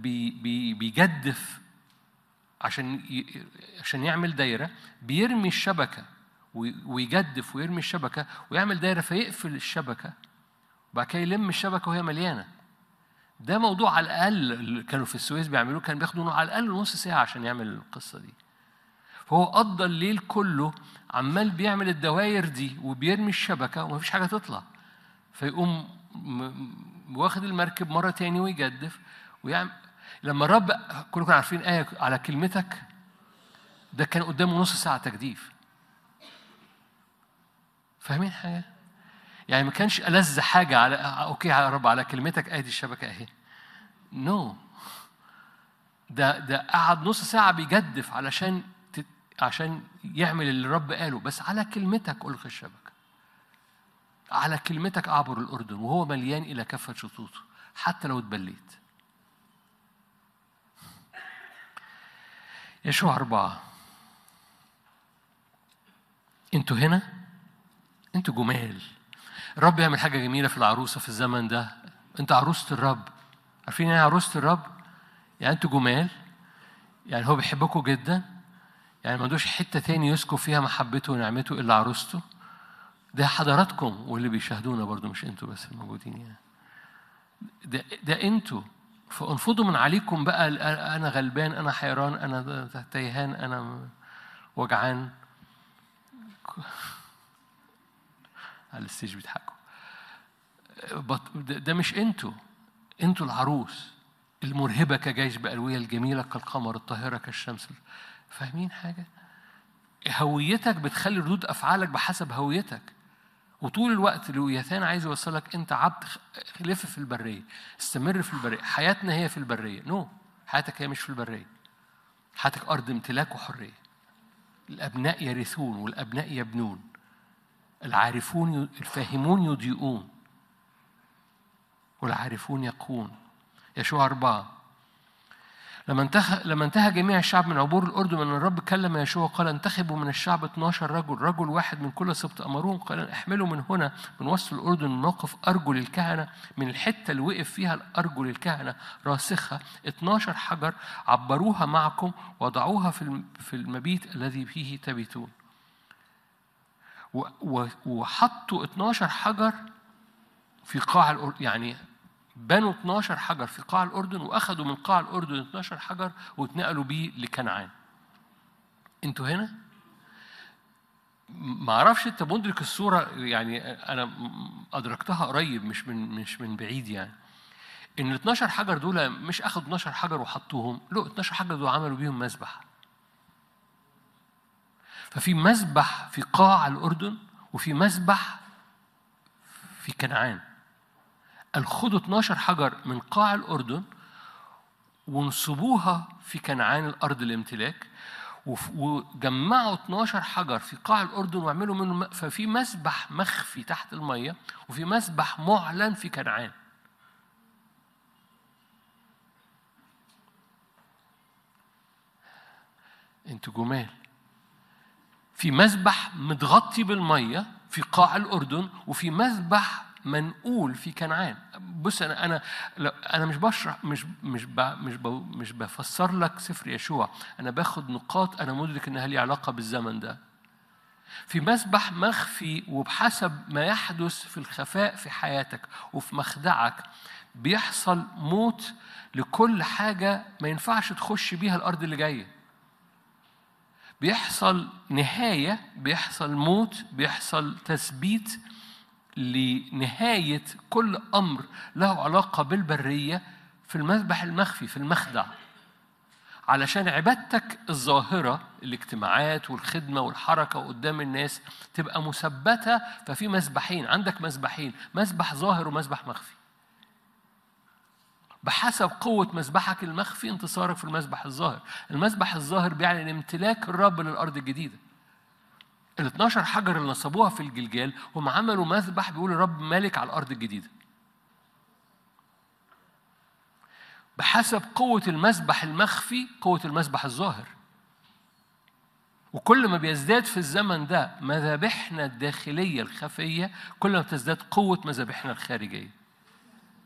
بي بي بيجدف عشان ي... عشان يعمل دايره بيرمي الشبكه وي- ويجدف ويرمي الشبكه ويعمل دايره فيقفل الشبكه وبعد كده يلم الشبكه وهي مليانه ده موضوع على الاقل اللي كانوا في السويس بيعملوه كان بياخدوا على الاقل نص ساعه عشان يعمل القصه دي فهو قضى الليل كله عمال بيعمل الدواير دي وبيرمي الشبكه ومفيش حاجه تطلع فيقوم م- م- واخد المركب مره تاني ويجدف ويعمل لما الرب كلكم عارفين ايه على كلمتك ده كان قدامه نص ساعه تجديف فاهمين حاجه؟ يعني ما كانش ألذ حاجة على أوكي يا رب على كلمتك أدي الشبكة أهي نو no. ده ده قعد نص ساعة بيجدف علشان تت... عشان يعمل اللي الرب قاله بس على كلمتك ألقي الشبكة على كلمتك أعبر الأردن وهو مليان إلى كافة شطوطه حتى لو اتبليت يشوع أربعة انتوا هنا انتوا جمال الرب يعمل حاجة جميلة في العروسة في الزمن ده انت عروسة الرب عارفين ايه عروسة الرب يعني انتوا جمال يعني هو بيحبكم جدا يعني ما عندوش حتة تاني يسكب فيها محبته ونعمته إلا عروسته ده حضراتكم واللي بيشاهدونا برضو مش انتوا بس الموجودين يعني ده ده انتوا فانفضوا من عليكم بقى ال- انا غلبان انا حيران انا تيهان انا وجعان على الستيج بيضحكوا بط- ده ده مش انتوا انتوا العروس المرهبة كجيش بألوية الجميلة كالقمر الطاهرة كالشمس فاهمين حاجة؟ هويتك بتخلي ردود أفعالك بحسب هويتك وطول الوقت لويثان عايز يوصلك انت عبد خ- لف في البريه استمر في البريه حياتنا هي في البريه نو no. حياتك هي مش في البريه حياتك ارض امتلاك وحريه الابناء يرثون والابناء يبنون العارفون ي- الفاهمون يضيئون والعارفون يقون يشوع أربعة لما انتهى لما انتهى جميع الشعب من عبور الأردن من الرب كلم يشوع قال انتخبوا من الشعب 12 رجل رجل واحد من كل سبط أمرهم قال احملوا من هنا من وسط الأردن موقف أرجل الكهنة من الحتة اللي وقف فيها الأرجل الكهنة راسخة 12 حجر عبروها معكم وضعوها في الم- في المبيت الذي فيه تبيتون و- و- وحطوا 12 حجر في قاع الأردن يعني بنوا 12 حجر في قاع الأردن وأخذوا من قاع الأردن 12 حجر واتنقلوا بيه لكنعان انتوا هنا ما اعرفش انت مدرك الصوره يعني انا م- ادركتها قريب مش من مش من بعيد يعني ان ال 12 حجر دول مش اخذوا 12 حجر وحطوهم لا 12 حجر دول عملوا بيهم مسبح ففي مسبح في قاع الأردن وفي مسبح في كنعان قال خدوا 12 حجر من قاع الأردن وانصبوها في كنعان الأرض الامتلاك وف- وجمعوا 12 حجر في قاع الأردن واعملوا منه م- ففي مسبح مخفي تحت المية وفي مسبح معلن في كنعان انتوا جمال في مسبح متغطي بالميه في قاع الاردن وفي مسبح منقول في كنعان بص انا انا لا، انا مش بشرح مش مش ب مش ب مش بفسر لك سفر يشوع انا باخد نقاط انا مدرك انها ليها علاقه بالزمن ده في مسبح مخفي وبحسب ما يحدث في الخفاء في حياتك وفي مخدعك بيحصل موت لكل حاجه ما ينفعش تخش بيها الارض اللي جايه بيحصل نهاية بيحصل موت بيحصل تثبيت لنهاية كل أمر له علاقة بالبرية في المذبح المخفي في المخدع علشان عبادتك الظاهرة الاجتماعات والخدمة والحركة قدام الناس تبقى مثبتة ففي مسبحين عندك مسبحين مسبح ظاهر ومسبح مخفي بحسب قوة مسبحك المخفي انتصارك في المسبح الظاهر المسبح الظاهر بيعلن امتلاك الرب للأرض الجديدة ال 12 حجر اللي نصبوها في الجلجال هم عملوا مذبح بيقول الرب مالك على الأرض الجديدة بحسب قوة المسبح المخفي قوة المسبح الظاهر وكل ما بيزداد في الزمن ده مذابحنا الداخلية الخفية كل ما بتزداد قوة مذابحنا الخارجية